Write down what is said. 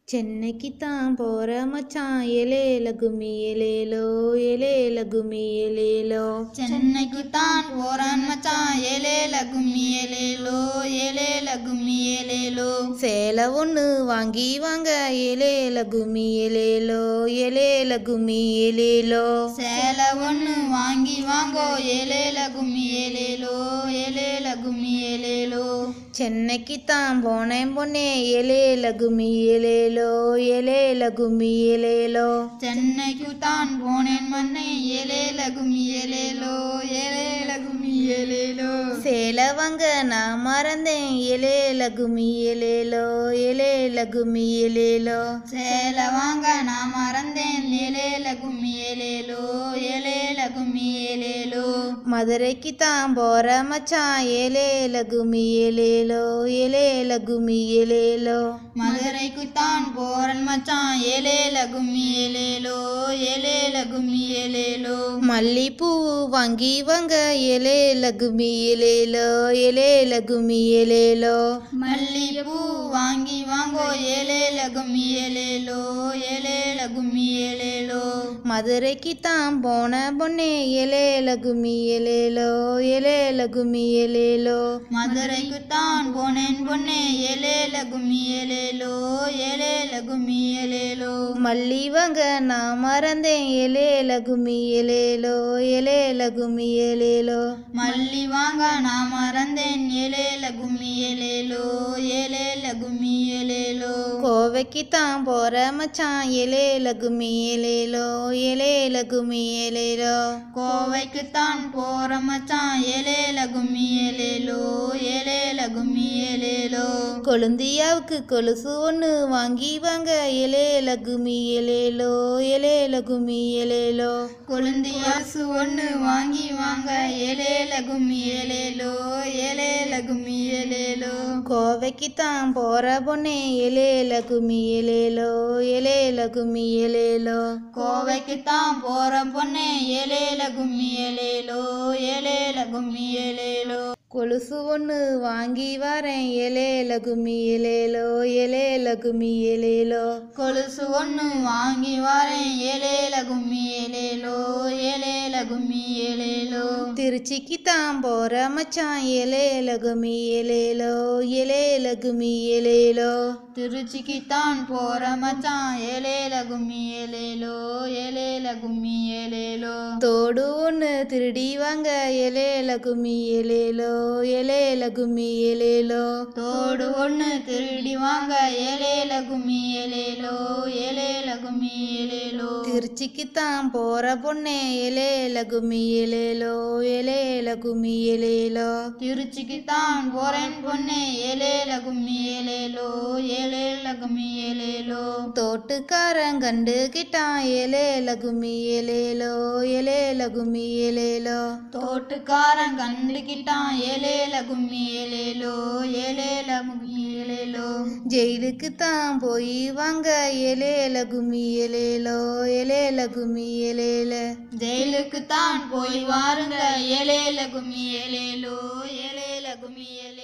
சென்னைக்கு தான் போற மச்சான் எலேல கும்மி எலேலோ எலேல கும்மி எலேலோ சென்னைக்கு தான் போறான் மச்சான் ஏலேல கும்மி ஏலேலோ ஏலேல கும்மி ஏலேலோ சேலை ஒன்று வாங்கி வாங்க எலேல கும்மி எலேலோ எலேல கும்மி எலேலோ சேலை ஒன்று வாங்கி வாங்கோ ஏலேல கும்மி ஏலேலோ ஏலேல கும்மி ஏலேலோ சென்னைக்கு தான் போனேன் பொண்ணே எலேல கும்மி எலேலோ எலேல கும்மி எலேலோ சென்னைக்கு தான் போனேன் மண்ணே ஏலேல கும்மி ஏலேலோ ஏலேல கும்மி ஏலேலோ சேலை வாங்க நான் மறந்தேன் எலேல கும்மி எலேலோ எலேல கும்மி எலேலோ சேலை வாங்க நான் மறந்தேன் ஏலேல கும்மி ஏலேலோ ஏலேல கும்மி ஏலேலோ மதுரைக்கு தான் போற மச்சான் ஏலேல கும்மி ஏலேலோ ஏலேல கும்மி ஏலேலோ மதுரைக்கு தான் போறன் மச்சான் ஏலேல கும்மி ஏலேலோ ஏலேல கும்மி ஏலேலோ மல்லிப்பூ வாங்கி வாங்க ஏலேல கும்மி ஏலேலோ ஏலேல கும்மி ஏலேலோ மல்லிப்பூ வாங்கி வாங்கோ ஏலேல கும்மி ஏலேலோ ஏலேல கும்மி ஏலேலோ மதுரைக்கு தான் போன பொண்ணே ஏலேல கும்மி ஏலேலோ ஏலேல கும்மி ஏலேலோ மதுரைக்கு தான் போனேன் பொண்ணே ஏலேல கும்மி ஏலேலோ ஏலேல கும்மி ஏலேலோ மல்லி வாங்க நான் மறந்தேன் ஏலேல கும்மி ஏலேலோ ஏலேல கும்மி ஏலேலோ மல்லி வாங்க நான் மறந்தேன் ஏலேல கும்மி ஏலேலோ ஏலேல கும்மி ஏலேலோ கோவைக்கு தான் போற மச்சான் ஏலேல கும்மி ஏலேலோ ஏலேல கும்மி ஏலேலோ கோவைக்கு தான் போற மச்சான் ஏலேல கும்மி ஏலேலோ ஏலேல கும்மி ஏலேலோ கொழுந்தியாவுக்கு கொலுசு ஒன்று வாங்கி வாங்க ஏலேல கும்மி ஏலேலோ ஏலேல கும்மி ஏலேலோ கொழுந்தியாசு ஒன்று வாங்கி வாங்க ஏலேல கும்மி ஏலேலோ ஏலேல கும்மி ஏலேலோ கோவைக்கு தான் போற பொண்ணே ஏலேல கும்மி ஏலேலோ ஏலேல கும்மி ஏலேலோ கோவைக்கு தான் போற பொண்ணே ஏலேல கும்மி ஏலேலோ ஏலேல கும்மி ஏலேலோ கொலுசு ஒன்று வாங்கி வரேன் ஏலேல கும்மி ஏலேலோ ஏலேல கும்மி ஏலேலோ கொலுசு ஒன்று வாங்கி வரேன் ஏலேல கும்மி ஏலேலோ ஏலேல கும்மி ஏலேலோ திருச்சிக்கு தான் போற மச்சான் ஏலேல கும்மி ஏலேலோ ஏலேல கும்மி ஏலேலோ திருச்சிக்கு தான் போற மச்சான் ஏலேல கும்மி ஏலேலோ ஏலேல கும்மி ஏலேலோ தோடு ஒன்று திருடி வாங்க ஏலேல கும்மி ஏலேலோ ஏலேல கும்மி ஏலேலோ தோடு ஒன்று திருடி வாங்க ஏலேல கும்மி ஏலேலோ ஏலேல கும்மி ஏலேலோ திருச்சிக்கு தான் போற பொண்ணே ஏலேல கும்மி ஏலேலோ ஏலேல கும்மி ஏலேலோ திருச்சிக்கு தான் போறேன் பொண்ணே ஏலேல கும்மி ஏலேலோ ஏலேல கும்மி ஏலேலோ தோட்டுக்காரன் கண்டுகிட்டான் ஏலேல கும்மி ஏலேலோ ஏலேல கும்மி ஏலேலோ தோட்டுக்காரன் கண்டுக்கிட்டான் ஏலேல கும்மி ஏலேலோ ஏலேல கும்மி ஏலேலோ ஜெயிலுக்கு தான் போய் வாங்க ஏலேல கும்மி ஏலேலோ ஏலேல கும்மி ஏலேல ஜெயிலுக்கு தான் போய் வாருங்க ஏலேல கும்மி ஏலேலோ ஏலேல கும்மி ஏலேலோ